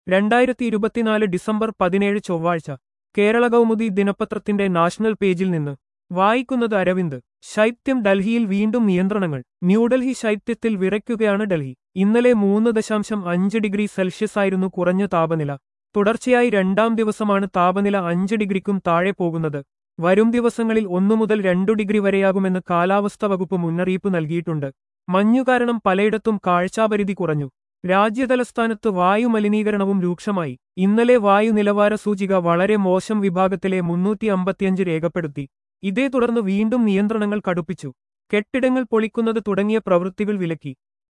രണ്ടായിരത്തി ഇരുപത്തിനാല് ഡിസംബർ പതിനേഴ് ചൊവ്വാഴ്ച കേരള കൗമുദി ദിനപത്രത്തിന്റെ നാഷണൽ പേജിൽ നിന്ന് വായിക്കുന്നത് അരവിന്ദ് ശൈത്യം ഡൽഹിയിൽ വീണ്ടും നിയന്ത്രണങ്ങൾ ന്യൂഡൽഹി ശൈത്യത്തിൽ വിറയ്ക്കുകയാണ് ഡൽഹി ഇന്നലെ മൂന്ന് ദശാംശം അഞ്ച് ഡിഗ്രി സെൽഷ്യസ് ആയിരുന്നു കുറഞ്ഞ താപനില തുടർച്ചയായി രണ്ടാം ദിവസമാണ് താപനില അഞ്ച് ഡിഗ്രിക്കും താഴെ പോകുന്നത് വരും ദിവസങ്ങളിൽ ഒന്നു മുതൽ രണ്ടു ഡിഗ്രി വരെയാകുമെന്ന് കാലാവസ്ഥാ വകുപ്പ് മുന്നറിയിപ്പ് നൽകിയിട്ടുണ്ട് മഞ്ഞു കാരണം പലയിടത്തും കാഴ്ചാപരിധി കുറഞ്ഞു രാജ്യതലസ്ഥാനത്ത് വായു മലിനീകരണവും രൂക്ഷമായി ഇന്നലെ വായു നിലവാര സൂചിക വളരെ മോശം വിഭാഗത്തിലെ മുന്നൂറ്റി അമ്പത്തിയഞ്ച് രേഖപ്പെടുത്തി ഇതേ തുടർന്ന് വീണ്ടും നിയന്ത്രണങ്ങൾ കടുപ്പിച്ചു കെട്ടിടങ്ങൾ പൊളിക്കുന്നത് തുടങ്ങിയ പ്രവൃത്തികൾ വിലക്കി